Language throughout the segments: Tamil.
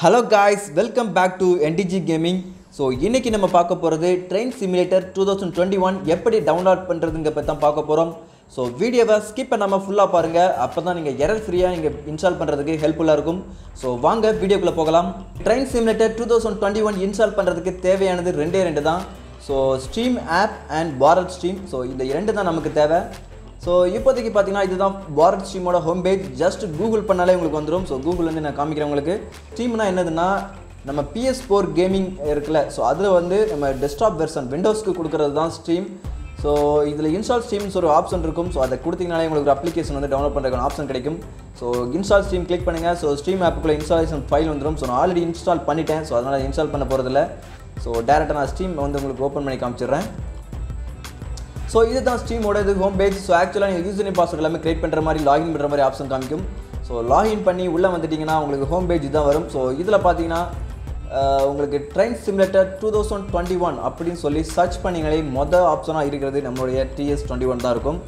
hello guys welcome back to NDG gaming so இன்னைக்கு நம்ம பார்க்க போகிறது train simulator two thousand twenty one எப்படி டவுன்லோட் பண்ணுறதுங்க பற்றி தான் பார்க்க போகிறோம் ஸோ வீடியோவை ஸ்கிப் பண்ணாமல் ஃபுல்லாக பாருங்கள் அப்போ தான் நீங்கள் எரர் ஃப்ரீயாக நீங்கள் இன்ஸ்டால் பண்ணுறதுக்கு ஹெல்ப்ஃபுல்லாக இருக்கும் ஸோ வாங்க வீடியோக்குள்ளே போகலாம் train simulator two thousand twenty one install பண்ணுறதுக்கு தேவையானது ரெண்டே ரெண்டு தான் so stream app and Bharat stream so இந்த இரண்டு தான் நமக்கு தேவை ஸோ இப்போதைக்கு பார்த்தீங்கன்னா இதுதான் பாரத் ஸ்ட்ரீமோட ஹோம் பேஜ் ஜஸ்ட் கூகுள் பண்ணாலே உங்களுக்கு வந்துடும் ஸோ கூகுள் வந்து நான் காமிக்கிறேன் உங்களுக்கு ஸ்ட்ரீம்னா என்னதுன்னா நம்ம பிஎஸ் ஃபோர் கேமிங் இருக்குல்ல ஸோ அதில் வந்து நம்ம டெஸ்க்டாப் வெர்ஷன் விண்டோஸ்க்கு கொடுக்குறது தான் ஸ்ட்ரீம் ஸோ இதில் இன்ஸ்டால் ஸ்ட்ரீம்ஸ் ஒரு ஆப்ஷன் இருக்கும் ஸோ அதை கொடுத்தீங்கனாலே உங்களுக்கு ஒரு அப்ளிகேஷன் வந்து டவுன்லோட் பண்ணுறதுக்கான ஆப்ஷன் கிடைக்கும் ஸோ இன்ஸ்டால் ஸ்ட்ரீம் கிளிக் பண்ணுங்கள் ஸோ ஸ்ட்ரீம் ஆப்புக்குள்ளே இன்ஸ்டாலேஷன் ஃபைல் வந்துடும் ஸோ நான் ஆல்ரெடி இன்ஸ்டால் பண்ணிட்டேன் ஸோ அதனால் இன்ஸ்டால் பண்ண போகிறதில்ல ஸோ டேரெக்டாக நான் ஸ்ட்ரீம் வந்து உங்களுக்கு ஓப்பன் பண்ணி காமிச்சிடுறேன் ஸோ இதுதான் ஸ்ட்ரீமோட இது ஹோம் பேஜ் ஸோ ஆக்சுவலாக நீங்கள் யூசர் நேம் பாஸ்வேர்ட் எல்லாமே கிரியேட் பண்ணுற மாதிரி லாகின் பண்ணுற மாதிரி ஆப்ஷன் காமிக்கும் ஸோ லாகின் பண்ணி உள்ளே வந்துட்டிங்கன்னா உங்களுக்கு ஹோம் பேஜ் தான் வரும் ஸோ இதில் பார்த்தீங்கன்னா அஹ், உங்களுக்கு train simulator two thousand twenty one அப்படின்னு சொல்லி சர்ச் பண்ணிங்களே மொதல் ஆப்ஷனாக இருக்கிறது நம்மளுடைய டிஎஸ் டுவெண்ட்டி ஒன் தான் இருக்கும்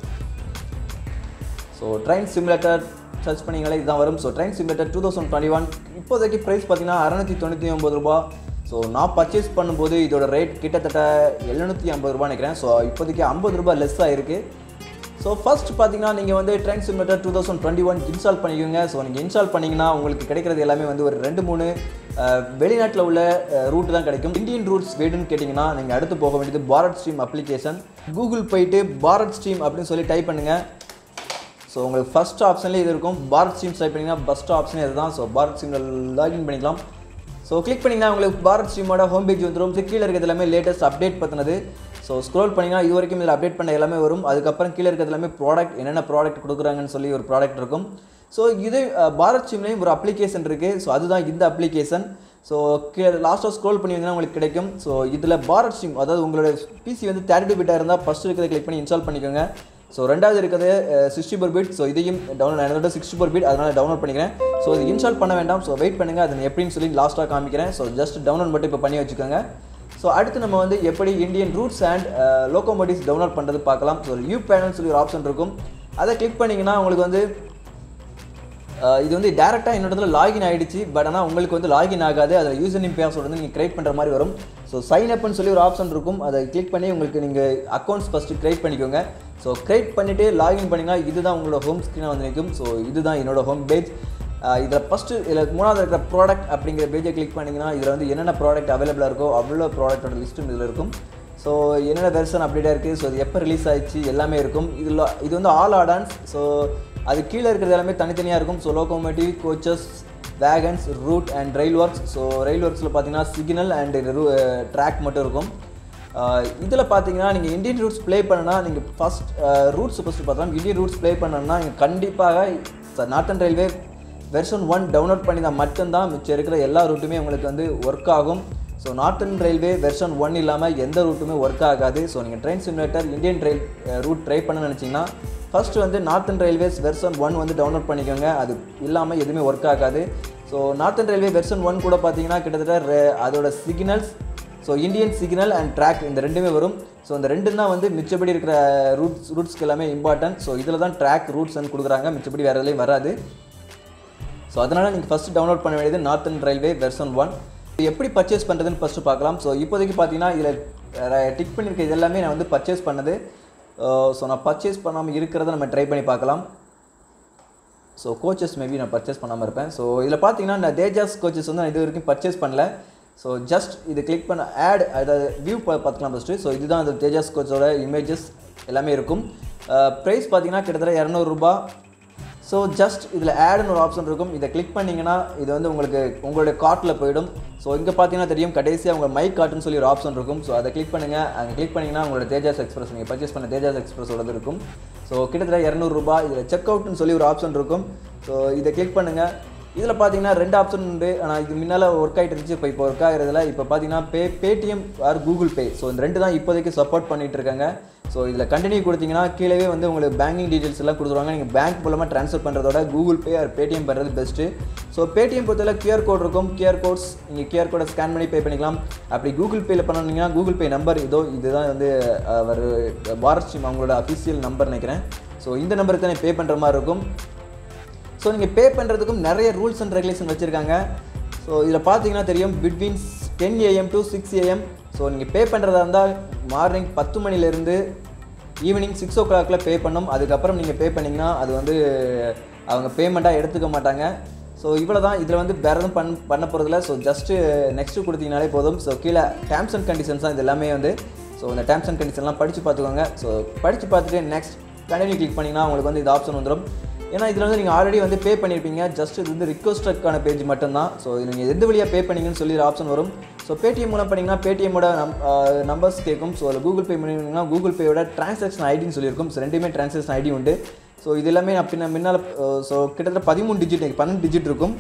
ஸோ ட்ரெயின் சிமுலேட்டர் சர்ச் பண்ணிங்களே இதுதான் வரும் so train simulator two thousand twenty one இப்போதைக்கு ப்ரைஸ் பார்த்தீங்கன்னா அறநூற்றி தொண்ணூற்றி ஒம்பது ரூபா ஸோ நான் பர்ச்சேஸ் பண்ணும்போது இதோட ரேட் கிட்டத்தட்ட எழுநூற்றி ஐம்பது ரூபா நினைக்கிறேன் ஸோ இப்போதைக்கு ஐம்பது ரூபாய் லெஸ் ஆகிருக்கு ஸோ ஃபர்ஸ்ட் பார்த்தீங்கன்னா நீங்கள் வந்து train simulator two thousand twenty one install பண்ணிக்கோங்க ஸோ நீங்கள் இன்ஸ்டால் பண்ணிங்கன்னா உங்களுக்கு கிடைக்கிறது எல்லாமே வந்து ஒரு ரெண்டு மூணு அஹ், வெளிநாட்டில் உள்ள ரூட் தான் கிடைக்கும் இந்தியன் ரூட்ஸ் வேணும்னு கேட்டிங்கன்னா நீங்கள் அடுத்து போக வேண்டியது பாரத் ஸ்ட்ரீம் அப்ளிகேஷன் கூகுள் போயிட்டு பாரத் ஸ்ட்ரீம் அப்படின்னு சொல்லி டைப் பண்ணுங்கள் ஸோ உங்களுக்கு ஃபஸ்ட் ஆப்ஷன்லேயே இது இருக்கும் பாரத் ஸ்ட்ரீம் டைப் பண்ணிங்கன்னா ஃபஸ்ட் ஆப்ஷனே இதுதான் ஸோ பாரத் ஸ்ட்ரீமில் லாகின் பண்ணிக்கலாம் ஸோ கிளிக் பண்ணிங்கன்னா உங்களுக்கு பாரத் ஸ்ட்ரீமோட ஹோம் பேஜ் வந்துடும் ஸோ கீழே இருக்கிறது எல்லாமே லேட்டஸ்ட் அப்டேட் பற்றினது ஸோ ஸ்க்ரோல் பண்ணிங்கன்னா இது வரைக்கும் இதில் அப்டேட் பண்ண எல்லாமே வரும் அதுக்கப்புறம் கீழே இருக்கிறது எல்லாமே ப்ராடக்ட் என்னென்ன ப்ராடக்ட் கொடுக்குறாங்கன்னு சொல்லி ஒரு ப்ராடக்ட் இருக்கும் ஸோ இது அஹ், பாரத் ஸ்ட்ரீம்லேயும் ஒரு அப்ளிகேஷன் இருக்குது ஸோ அதுதான் இந்த அப்ளிகேஷன் ஸோ கீழே லாஸ்ட்டாக ஸ்க்ரோல் பண்ணி வந்தீங்கன்னா உங்களுக்கு கிடைக்கும் ஸோ இதில் பாரத் ஸ்ட்ரீம் அதாவது உங்களோட பிசி வந்து தேர்ட்டி டூ பிட்டாக இருந்தால் ஃபஸ்ட்டு இருக்கிறத கிளிக் பண்ணி இன்ஸ்டால் பண்ணிக்கோங்க ஸோ ரெண்டாவது இருக்கிறது சிக்ஸ்டி ஃபோர் பிட் ஸோ இதையும் டவுன்லோட் என்னோட சிக்ஸ்டி ஃபோர் பிட் அதனால் டவுன்லோட் பண்ணிக்கிறேன் ஸோ இது இன்ஸ்டால் பண்ண வேண்டாம் ஸோ வெயிட் பண்ணுங்கள் அது எப்படின்னு சொல்லி லாஸ்ட்டாக காமிக்கிறேன் ஸோ ஜஸ்ட் டவுன்லோட் மட்டும் இப்போ பண்ணி வச்சுக்கோங்க ஸோ அடுத்து நம்ம வந்து எப்படி Indian routes and locomotives download பண்ணுறது பார்க்கலாம் ஸோ யூ பேனல் சொல்லி ஒரு ஆப்ஷன் இருக்கும் அதை கிளிக் பண்ணிங்கன்னா உங்களுக்கு வந்து அஹ் இது வந்து டேரெக்டாக என்னோட லாகின் ஆகிடுச்சு பட் ஆனால் உங்களுக்கு வந்து லாகின் ஆகாது அதில் யூசர் நேம் பாஸ்வேர்டு வந்து நீங்கள் கிரியேட் பண்ணுற மாதிரி வரும் ஸோ சைன் அப்னு சொல்லி ஒரு ஆப்ஷன் இருக்கும் அதை கிளிக் பண்ணி உங்களுக்கு நீங்கள் அக்கௌண்ட்ஸ் ஃபஸ்ட்டு கிரியேட் பண்ணிக்கோங்க ஸோ கிரியேட் பண்ணிவிட்டு லாகின் பண்ணிங்கன்னா இதுதான் உங்களோட ஹோம் ஸ்க்ரீனாக வந்து நிற்கும் ஸோ இதுதான் என்னோட ஹோம் பேஜ் இதில் ஃபஸ்ட்டு இதில் மூணாவது இருக்கிற ப்ராடக்ட் அப்படிங்கிற பேஜை கிளிக் பண்ணிங்கன்னா இதில் வந்து என்னென்ன ப்ராடக்ட் அவைலபிளாக இருக்கோ அவ்வளோ ப்ராடக்ட்டோட லிஸ்ட்டும் இதில் இருக்கும் ஸோ என்னென்ன வெர்ஷன் அப்டேட்டாக இருக்குது ஸோ இது எப்போ ரிலீஸ் ஆயிடுச்சு எல்லாமே இருக்கும் இதில் இது வந்து ஆல் ஆடான்ஸ் ஸோ அது கீழே இருக்கிறது எல்லாமே தனித்தனியாக இருக்கும் so locomotive coaches wagons route and rail works so rail ஒர்க்ஸில் பார்த்தீங்கன்னா சிக்னல் அண்ட் ட்ராக் மட்டும் இருக்கும் இதில் பார்த்தீங்கன்னா நீங்கள் இந்தியன் ரூட்ஸ் ப்ளே பண்ணனா நீங்கள் ஃபஸ்ட் ரூட்ஸ் ஃபஸ்ட்டு பார்த்தோம் இந்தியன் ரூட்ஸ் ப்ளே பண்ணணும்னா நீங்கள் கண்டிப்பாக northern railway version one download பண்ணி தான் மட்டும்தான் மிச்சம் இருக்கிற எல்லா ரூட்டுமே உங்களுக்கு வந்து ஒர்க் ஆகும் so northern railway version one இல்லாமல் எந்த ரூட்டுமே ஒர்க் ஆகாது ஸோ நீங்கள் train simulator Indian rail route try பண்ண நினச்சிங்கன்னா ஃபஸ்ட்டு வந்து நார்த்தன் ரயில்வேஸ் வெர்ஷன் ஒன் வந்து டவுன்லோட் பண்ணிக்கோங்க அது இல்லாமல் எதுவுமே ஒர்க் ஆகாது so northern railway version one கூட பார்த்தீங்கன்னா கிட்டத்தட்ட re- அதோட signals so Indian signal and track இந்த ரெண்டுமே வரும் ஸோ இந்த ரெண்டும் தான் வந்து மிச்சப்படி இருக்கிற ரூட்ஸ் ரூட்ஸ்க்கு எல்லாமே இம்பார்ட்டன்ட் ஸோ இதில் தான் ட்ராக் ரூட்ஸ்ன்னு கொடுக்குறாங்க மிச்சப்படி வேறு எதுலையும் வராது ஸோ அதனால் நீங்கள் ஃபஸ்ட்டு டவுன்லோட் பண்ண வேண்டியது நார்த்தன் ரயில்வே வெர்ஷன் ஒன் எப்படி பர்ச்சேஸ் பண்ணுறதுன்னு ஃபஸ்ட்டு பார்க்கலாம் ஸோ இப்போதைக்கு பார்த்தீங்கன்னா இதில் டிக் பண்ணியிருக்க இது எல்லாமே நான் வந்து பர்ச்சேஸ் பண்ணது ஸோ நான் பர்ச்சேஸ் பண்ணாமல் இருக்கிறத நம்ம ட்ரை பண்ணி பார்க்கலாம் ஸோ கோச்சஸ் மேபி நான் பர்ச்சேஸ் பண்ணாமல் இருப்பேன் ஸோ இதில் பார்த்தீங்கன்னா நான் தேஜாஸ் கோச்சஸ் வந்து நான் இது வரைக்கும் பர்ச்சேஸ் பண்ணல ஸோ ஜஸ்ட் இது கிளிக் பண்ண ஆட் அதாவது வியூ பார்த்துக்கலாம் ஃபஸ்ட்டு ஸோ இதுதான் அந்த தேஜாஸ் கோச்சோட இமேஜஸ் எல்லாமே இருக்கும் ப்ரைஸ் பார்த்தீங்கன்னா கிட்டத்தட்ட இரநூறுபா ஸோ ஜஸ்ட் இதில் ஆடுன்னு ஒரு ஆப்ஷன் இருக்கும் இதை கிளிக் பண்ணிங்கன்னா இது வந்து உங்களுக்கு உங்களுடைய கார்ட்டில் போயிடும் ஸோ இங்கே பார்த்தீங்கன்னா தெரியும் கடைசியாக உங்கள் மைக் கார்ட்டுன்னு சொல்லி ஒரு ஆப்ஷன் இருக்கும் ஸோ அதை கிளிக் பண்ணுங்கள் அங்கே கிளிக் பண்ணிங்கன்னா உங்களோட தேஜாஸ் எக்ஸ்பிரஸ் நீங்கள் பர்ச்சேஸ் பண்ண தேஜாஸ் எக்ஸ்பிரஸோடது இருக்கும் ஸோ கிட்டத்தட்ட இரநூறுபா இதில் செக் அவுட்னு சொல்லி ஒரு ஆப்ஷன் இருக்கும் ஸோ இதை கிளிக் பண்ணுங்கள் இதில் பார்த்தீங்கன்னா ரெண்டு ஆப்ஷன் உண்டு ஆனால் இது முன்னால் ஒர்க் ஆகிட்டு இருந்துச்சு இப்போ இப்போ ஒர்க் ஆகிறதுல இப்போ பார்த்தீங்கன்னா pay Paytm or Google pay so இந்த ரெண்டு தான் இப்போதைக்கு சப்போர்ட் பண்ணிட்டு இருக்காங்க ஸோ இதில் கண்டினியூ கொடுத்தீங்கன்னா கீழவே வந்து உங்களுக்கு பேங்கிங் டீட்டெயில்ஸ் எல்லாம் கொடுத்துருவாங்க நீங்கள் பேங்க் மூலமாக ட்ரான்ஸ்ஃபர் பண்ணுறதோட கூகுள் பே ஆர் பேடிஎம் பண்ணுறது பெஸ்ட்டு ஸோ பேடிஎம் பொறுத்தவரை கியூஆர் கோட் இருக்கும் கியூஆர் கோட்ஸ் நீங்கள் கியூஆர் கோடை ஸ்கேன் பண்ணி பே பண்ணிக்கலாம் அப்படி கூகுள் பேயில் பண்ணீங்கன்னா கூகுள் பே நம்பர் இதோ இதுதான் வந்து அவர் பாரத் ஸ்ட்ரீம் அவங்களோட அஃபிஷியல் நம்பர் நினைக்கிறேன் ஸோ இந்த நம்பருக்கு தான் பே பண்ணுற மாதிரி இருக்கும் ஸோ நீங்கள் பே பண்ணுறதுக்கும் நிறைய ரூல்ஸ் அண்ட் ரெகுலேஷன் வச்சுருக்காங்க ஸோ இதில் பார்த்தீங்கன்னா தெரியும் between ten AM to six AM so நீங்கள் பே பண்ணுறதா இருந்தால் மார்னிங் பத்து மணிலேருந்து ஈவினிங் சிக்ஸ் ஓ கிளாக்கில் பே பண்ணும் அதுக்கப்புறம் நீங்கள் பே பண்ணிங்கன்னா அது வந்து அவங்க பேமெண்ட்டாக எடுத்துக்க மாட்டாங்க ஸோ இவ்வளோ தான் இதில் வந்து வேறு எதுவும் பண் பண்ண போகிறதில்ல ஸோ ஜஸ்ட்டு நெக்ஸ்ட்டு கொடுத்தீங்கனாலே போதும் ஸோ கீழே டேர்ம்ஸ் அண்ட் கண்டிஷன்ஸ் தான் இது எல்லாமே வந்து ஸோ இந்த டேர்ம்ஸ் அண்ட் கண்டிஷன்லாம் படித்து பார்த்துக்கோங்க ஸோ படித்து பார்த்துட்டு நெக்ஸ்ட் கண்டினியூ கிளிக் பண்ணிங்கன்னா உங்களுக்கு வந்து இந்த ஆப்ஷன் வந்துடும் ஏன்னா இதில் வந்து நீங்கள் ஆல்ரெடி வந்து பே பண்ணியிருப்பீங்க ஜஸ்ட் இது வந்து ரிக்வஸ்டக்கான பேஜ் மட்டும்தான் ஸோ இது நீங்கள் எந்த வழியாக பே பண்ணீங்கன்னு சொல்லி ஒரு ஆப்ஷன் வரும் ஸோ பேடிஎம் மூலம் பண்ணிங்கன்னா பேடிஎம்மோட நம் நம்பர்ஸ் கேட்கும் ஸோ அதில் கூகுள் பே பண்ணிங்கன்னா கூகுள் பேயோட ட்ரான்சாக்ஷன் ஐடின்னு சொல்லியிருக்கும் ஸோ ரெண்டுமே ட்ரான்சாக்ஷன் ஐடி உண்டு ஸோ இது எல்லாமே நான் பின்ன முன்னால் ஸோ கிட்டத்தட்ட பதிமூணு டிஜிட் பன்னெண்டு டிஜிட் இருக்கும்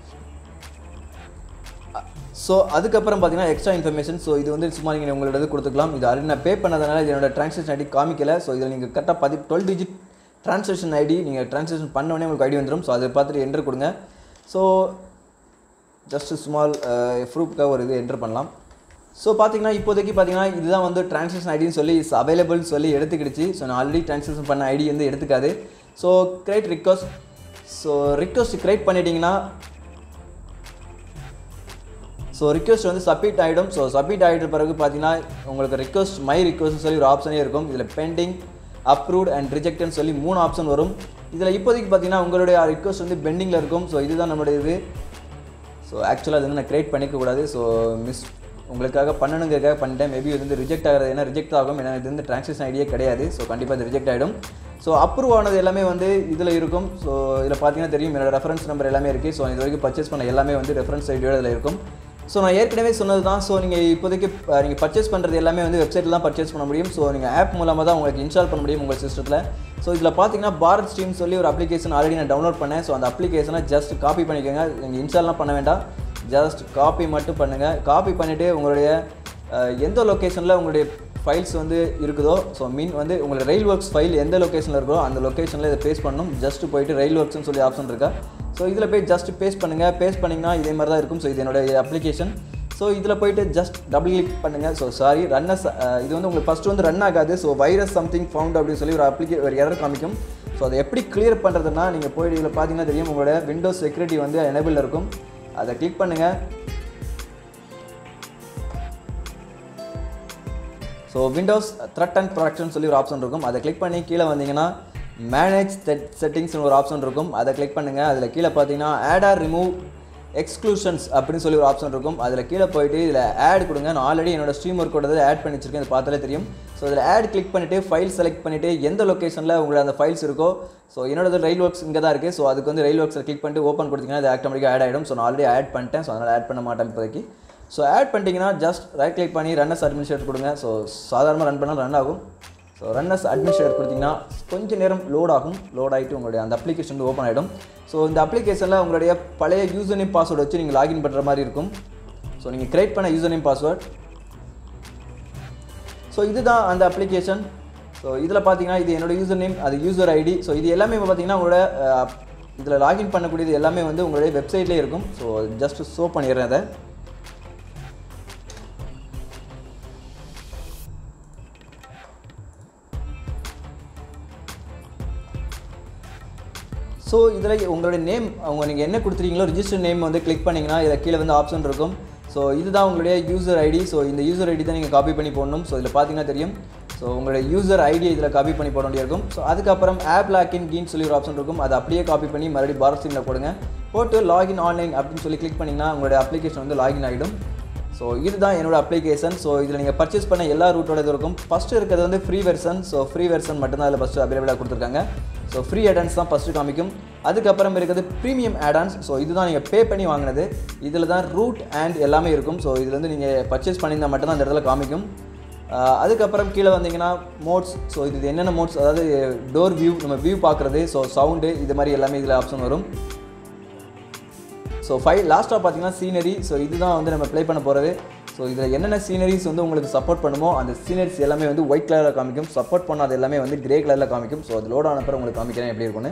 ஸோ அதுக்கப்புறம் பார்த்தீங்கன்னா எக்ஸ்ட்ரா இன்ஃபர்மேஷன் ஸோ இது வந்து சும்மா நீங்கள் உங்களோட இது கொடுத்துக்கலாம் இது ஆல்ரெடி நான் பே பண்ணதுனால இது என்னோட ட்ரான்சாக்ஷன் ஐடி காமிக்கல ஸோ இதில் நீங்கள் கரெக்டாக பதி டுவெல் டிஜிட் ட்ரான்சாக்ஷன் ஐடி நீங்கள் ட்ரான்சாக்ஷன் பண்ணோடனே உங்களுக்கு ஐடி வந்துடும் ஸோ அதை பார்த்துட்டு என்டர் கொடுங்க ஸோ ஜஸ்ட் ஸ்மால் ப்ரூஃப்க்காக ஒரு இது என்டர் பண்ணலாம் ஸோ பார்த்தீங்கன்னா இப்போதைக்கு பார்த்தீங்கன்னா இதுதான் வந்து ட்ரான்சாக்ஷன் ஐடின்னு சொல்லி இஸ் அவைலபிள் சொல்லி எடுத்துக்கிடுச்சு ஸோ நான் ஆல்ரெடி ட்ரான்சாக்ஷன் பண்ண ஐடி வந்து எடுத்துக்காது so create request so request create பண்ணிட்டீங்கன்னா ஸோ ரிக்வஸ்ட் வந்து சப்மிட் ஆகிடும் ஸோ சப்மிட் ஆகிட்ட பிறகு பார்த்தீங்கன்னா உங்களுக்கு ரிக்வஸ்ட் மை ரிக்வஸ்ட் சொல்லி ஒரு ஆப்ஷனே இருக்கும் இதில் பெண்டிங் அப்ரூவ்ட் அண்ட் ரிஜெக்ட்னு சொல்லி மூணு ஆப்ஷன் வரும் இதில் இப்போதைக்கு பார்த்தீங்கன்னா உங்களுடைய ரிக்வஸ்ட் வந்து பெண்டிங்கில் இருக்கும் ஸோ இதுதான் நம்மளுடைய இது ஸோ ஆக்சுவலாக அது வந்து நான் க்ரியேட் பண்ணிக்கக்கூடாது ஸோ மிஸ் உங்களுக்காக பண்ணணுங்கிறதுக்காக பண்ணிட்டேன் மேபி இது வந்து ரிஜெக்ட் ஆகிறது ஏன்னா ரிஜெக்ட் ஆகும் ஏன்னா இது வந்து ட்ரான்சாக்ஷன் ஐடியே கிடையாது ஸோ கண்டிப்பாக இது ரிஜெக்ட் ஆகிடும் ஸோ அப்ரூவ் ஆனது எல்லாமே வந்து இதில் இருக்கும் ஸோ இதில் பார்த்தீங்கன்னா தெரியும் என்னோட ரெஃபரன்ஸ் நம்பர் எல்லாமே இருக்குது ஸோ இது வரைக்கும் பர்ச்சேஸ் பண்ண எல்லாமே வந்து ரெஃபரன்ஸ் ஐடியோட இதில் இருக்கும் ஸோ நான் ஏற்கனவே சொன்னது தான் ஸோ நீங்கள் இப்போதைக்கு நீங்கள் பர்ச்சேஸ் பண்ணுறது எல்லாமே வந்து வெப்சைட்டில் தான் பர்ச்சேஸ் பண்ண முடியும் ஸோ நீங்கள் ஆப் மூலமாக தான் உங்களுக்கு இன்ஸ்டால் பண்ண முடியும் உங்கள் சிஸ்டத்தில் ஸோ இதில் பார்த்தீங்கன்னா பாரத் ஸ்ட்ரீம் சொல்லி ஒரு அப்ளிகேஷன் ஆல்ரெடி நான் டவுன்லோட் பண்ணேன் ஸோ அந்த அப்ளிகேஷனை ஜஸ்ட் காப்பி பண்ணிக்கோங்க நீங்கள் இன்ஸ்டால்லாம் பண்ண வேண்டாம் ஜஸ்ட் காப்பி மட்டும் பண்ணுங்கள் காப்பி பண்ணிவிட்டு உங்களுடைய அஹ், எந்த லொக்கேஷனில் உங்களுடைய ஃபைல்ஸ் வந்து இருக்குதோ ஸோ மீன் வந்து உங்களுடைய ரயில் ஒர்க்ஸ் ஃபைல் எந்த லொக்கேஷனில் இருக்கோ அந்த லொக்கேஷனில் இதை பேஸ்ட் பண்ணணும் ஜஸ்ட் போயிட்டு ரயில் ஒர்க்ஸ்னு சொல்லி ஆப்ஷன் இருக்கா ஸோ இதில் போய் ஜஸ்ட் பேஸ்ட் பண்ணுங்கள் பேஸ்ட் பண்ணிங்கன்னா இதே மாதிரி தான் இருக்கும் ஸோ இது என்னோட அப்ளிகேஷன் ஸோ இதில் போயிட்டு ஜஸ்ட் டபுள் கிளிக் பண்ணுங்கள் ஸோ சாரி ரன்னஸ் இது வந்து உங்களுக்கு ஃபஸ்ட்டு வந்து ரன் ஆகாது ஸோ வைரஸ் சம்திங் ஃபவுண்ட் அப்படின்னு சொல்லி ஒரு அப்ளிகே ஒரு எரர் காமிக்கும் ஸோ அதை எப்படி கிளியர் பண்ணுறதுன்னா நீங்கள் போயிட்டு இதில் பார்த்தீங்கன்னா தெரியும் உங்களோட விண்டோஸ் செக்யூரிட்டி வந்து எனேபிள் இருக்கும் அதை கிளிக் பண்ணுங்கள் so Windows threat and protection சொல்லி ஒரு ஆப்ஷன் இருக்கும் அதை கிளிக் பண்ணி கீழே வந்தீங்கன்னா மேனேஜ் செட் செட்டிங்ஸ்னு ஒரு ஆப்ஷன் இருக்கும் அதை கிளிக் பண்ணுங்கள் அதில் கீழே பார்த்தீங்கன்னா ஆட் ஆர் ரிமூவ் எக்ஸ்க்ளூஷன்ஸ் அப்படின்னு சொல்லி ஒரு ஆப்ஷன் இருக்கும் அதில் கீழே போயிட்டு இதில் ஆட் கொடுங்க நான் ஆல்ரெடி என்னோட ஸ்ட்ரீம் ஒர்க்கோட ஆட் பண்ணி வச்சிருக்கேன் இதை பார்த்தாலே தெரியும் ஸோ இதில் ஆட் கிளிக் பண்ணிவிட்டு ஃபைல் செலக்ட் பண்ணிவிட்டு எந்த லொக்கேஷனில் உங்களோட அந்த ஃபைல்ஸ் இருக்கோ ஸோ என்னோட ரயில் ஒர்க்ஸ் இங்கே தான் இருக்குது ஸோ அதுக்கு வந்து ரயில் ஒர்க்ஸில் கிளிக் பண்ணிட்டு ஓப்பன் கொடுத்தீங்கன்னா அது ஆட்டோமேட்டிக்காக ஆட் ஆகிடும் ஸோ நான் ஆல்ரெடி ஆட் பண்ணிட்டேன் ஸோ அதனால் ஆட் பண்ண மாட்டேன் இப்போதைக்கு ஸோ ஆட் பண்ணிட்டீங்கன்னா ஜஸ்ட் ரைட் கிளிக் பண்ணி ரன்னஸ் அட்மினிஸ்ட்ரேட் கொடுங்க ஸோ சாதாரணமாக ரன் பண்ணால் ரன் ஆகும் ஸோ ரன்னஸ் அட்மினிஸ்ட்ரேட் கொடுத்தீங்கன்னா கொஞ்சம் நேரம் லோட் ஆகும் லோட் ஆகிட்டு உங்களுடைய அந்த அப்ளிகேஷன் வந்து ஓப்பன் ஆகிடும் ஸோ இந்த அப்ளிகேஷனில் உங்களுடைய பழைய யூசர் நேம் பாஸ்வேர்டு வச்சு நீங்கள் லாகின் பண்ணுற மாதிரி இருக்கும் ஸோ நீங்கள் கிரியேட் பண்ண யூசர் நேம் பாஸ்வேர்ட் ஸோ இதுதான் அந்த அப்ளிகேஷன் ஸோ இதில் பார்த்தீங்கன்னா இது என்னோட யூசர் நேம் அது யூசர் ஐடி ஸோ இது எல்லாமே பார்த்தீங்கன்னா உங்களோட இதில் லாகின் பண்ணக்கூடியது எல்லாமே வந்து உங்களுடைய வெப்சைட்லேயே இருக்கும் ஸோ ஜஸ்ட் ஷோ பண்ணிடுறேன் அதை ஸோ இதில் உங்களுடைய நேம் அவங்க நீங்கள் என்ன கொடுத்துருக்கீங்களோ ரிஜிஸ்டர் நேம் வந்து கிளிக் பண்ணிங்கன்னா இதில் கீழே வந்து ஆப்ஷன் இருக்கும் ஸோ இதுதான் உங்களுடைய யூசர் ஐடி ஸோ இந்த யூசர் ஐடி தான் நீங்கள் காப்பி பண்ணி போடணும் ஸோ இதில் பார்த்தீங்கன்னா தெரியும் ஸோ உங்களுடைய யூசர் ஐடியை இதில் காப்பி பண்ணி போட வேண்டியிருக்கும் ஸோ அதுக்கப்புறம் ஆப் லாக்கின் கீன் சொல்லி ஒரு ஆப்ஷன் இருக்கும் அதை அப்படியே காப்பி பண்ணி மறுபடியும் பாரத் ஸ்ட்ரீமில் போடுங்க போட்டு லாகின் ஆன்லைன் அப்படின்னு சொல்லி கிளிக் பண்ணிங்கன்னா உங்களுடைய அப்ளிகேஷன் வந்து லாகின் ஆகிடும் ஸோ இதுதான் என்னோட அப்ளிகேஷன் ஸோ இதில் நீங்கள் பர்ச்சேஸ் பண்ண எல்லா ரூட்டோட இது இருக்கும் ஃபஸ்ட்டு இருக்கிறது வந்து free version so free version மட்டும்தான் அதில் ஃபஸ்ட்டு அவைலபிளாக கொடுத்துருக்காங்க ஸோ ஃப்ரீ ஆடான்ஸ் தான் ஃபஸ்ட்டு காமிக்கும் அதுக்கப்புறம் இருக்கிறது ப்ரீமியம் ஆடான்ஸ் ஸோ இதுதான் நீங்கள் பே பண்ணி வாங்கினது இதில் தான் ரூட் அண்ட் எல்லாமே இருக்கும் ஸோ இதில் வந்து நீங்கள் பர்ச்சேஸ் பண்ணியிருந்தால் மட்டும்தான் அந்த இடத்துல காமிக்கும் ஆஹ் அதுக்கப்புறம் கீழே வந்தீங்கன்னா மோட்ஸ் ஸோ இது என்னென்ன மோட்ஸ் அதாவது டோர் வியூ நம்ம வியூ பார்க்குறது ஸோ சவுண்டு இது மாதிரி எல்லாமே இதில் ஆப்ஷன் வரும் ஸோ ஃபைவ் லாஸ்ட்டாக பார்த்தீங்கன்னா சீனரி ஸோ இதுதான் வந்து நம்ம ப்ளே பண்ண போகிறது ஸோ இதில் என்னென்ன சீனரிஸ் வந்து உங்களுக்கு சப்போர்ட் பண்ணுமோ அந்த சீனரிஸ் எல்லாமே வந்து ஒயிட் கலரில் காமிக்கும் சப்போர்ட் பண்ணாத எல்லாமே வந்து கிரே கலரில் காமிக்கும் ஸோ அது லோட் ஆன அப்புறம் உங்களுக்கு காமிக்கிறேன் எப்படி இருக்கும்னு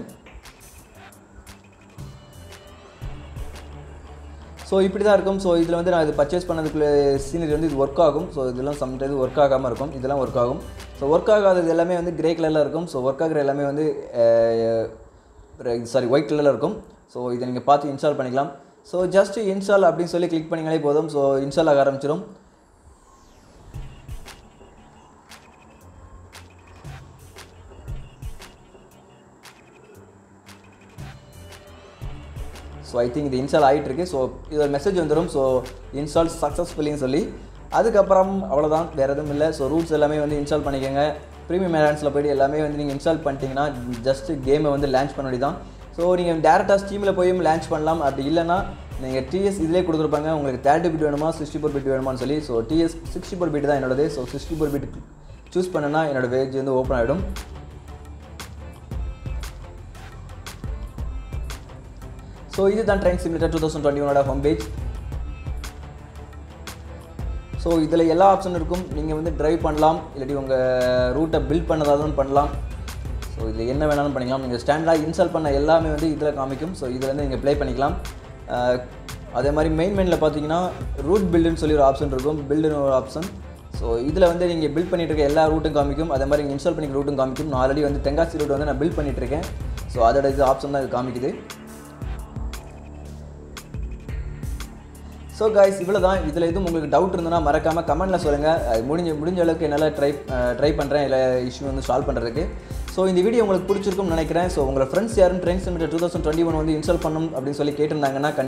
ஸோ இப்படி தான் இருக்கும் ஸோ இதில் வந்து நான் இது பர்ச்சேஸ் பண்ணதுக்குள்ள சீனரி வந்து இது ஒர்க் ஆகும் ஸோ இதெல்லாம் சம்டைம் ஒர்க் ஆகாமல் இருக்கும் இதெல்லாம் ஒர்க் ஆகும் ஸோ ஒர்க் ஆகாதது எல்லாமே வந்து கிரே கலரில் இருக்கும் ஸோ ஒர்க் ஆகிற எல்லாமே வந்து சாரி ஒயிட் கலரில் இருக்கும் ஸோ இதை நீங்கள் பார்த்து இன்ஸ்டால் பண்ணிக்கலாம் ஸோ ஜஸ்ட் இன்ஸ்டால் அப்படின்னு சொல்லி கிளிக் பண்ணிங்களே போதும் ஸோ இன்ஸ்டால் ஆக ஆரம்பிச்சிடும் ஸோ ஐ திங்க் இது இன்ஸ்டால் ஆகிட்டு இருக்கு ஸோ இது ஒரு மெசேஜ் வந்துடும் ஸோ இன்ஸ்டால் சக்ஸஸ்ஃபுல்லின்னு சொல்லி அதுக்கப்புறம் அவ்வளோதான் வேறு எதுவும் இல்லை ஸோ ரூட்ஸ் எல்லாமே வந்து இன்ஸ்டால் பண்ணிக்கோங்க ப்ரீமியம் ஏரான்ஸில் போய்ட்டு எல்லாமே வந்து நீங்கள் இன்ஸ்டால் பண்ணிட்டீங்கன்னா ஜஸ்ட் கேமை வந்து லான்ச் பண்ண தான் ஸோ நீங்கள் டேரெக்டாக ஸ்டீமில் போயும் லான்ச் பண்ணலாம் அப்படி இல்லைன்னா நீங்கள் டிஎஸ் இதிலே கொடுத்துருப்பாங்க உங்களுக்கு தேர்ட்டி பிட் வேணுமா சிக்ஸ்டி ஃபோர் பிட் வேணுமான்னு சொல்லி ஸோ டிஎஸ் சிக்ஸ்டி ஃபோர் பிட் தான் என்னோடது so sixty four bit choose பண்ணனா என்னோட பேஜ் வந்து ஓப்பன் ஆகிடும் ஸோ இதுதான் train simulator two thousand twenty ஒனோட ஹோம் பேஜ் ஸோ இதில் எல்லா ஆப்ஷன் இருக்கும் நீங்கள் வந்து ட்ரைவ் பண்ணலாம் இல்லாட்டி உங்கள் ரூட்டை பில்ட் பண்ணதாலும் பண்ணலாம் ஸோ இதில் என்ன வேணாலும் பண்ணிக்கலாம் நீங்கள் ஸ்டாண்டாக இன்ஸ்டால் பண்ண எல்லாமே வந்து இதில் காமிக்கும் ஸோ இதில் வந்து நீங்கள் ப்ளே பண்ணிக்கலாம் அஹ், அதே மாதிரி மெயின் மெயினில் பார்த்தீங்கன்னா ரூட் பில்டுன்னு சொல்லி ஒரு ஆப்ஷன் இருக்கும் பில்டுன்னு ஒரு ஆப்ஷன் ஸோ இதில் வந்து நீங்கள் பில்ட் பண்ணிட்டு இருக்க எல்லா ரூட்டும் காமிக்கும் அதே மாதிரி இன்ஸ்டால் பண்ணிக்க ரூட்டும் காமிக்கும் நான் ஆல்ரெடி வந்து தென்காசி ரூட் வந்து நான் பில்ட் பண்ணிட்டு இருக்கேன் ஸோ அதோட இது ஆப்ஷன் தான் இது காமிக்குது ஸோ காய்ஸ் இவ்வளோ தான் இதில் எதுவும் உங்களுக்கு டவுட் இருந்ததுன்னா மறக்காமல் கமெண்ட்டில் சொல்லுங்கள் அது முடிஞ்ச முடிஞ்ச அளவுக்கு என்னால் ட்ரை ட்ரை பண்ணுறேன் இல்லை இஷ்யூ வந்து சால்வ் பண்ணுறதுக்கு ஸோ இந்த வீடியோ உங்களுக்கு பிடிச்சிருக்கும்னு நினைக்கிறேன் ஸோ உங்கள் ஃப்ரெண்ட்ஸ் யாரும் train simulator two thousand twenty one வந்து இன்ஸ்டால் பண்ணணும் அப்படின்னு சொல்லி கேட்டிருந்தாங்கன்னா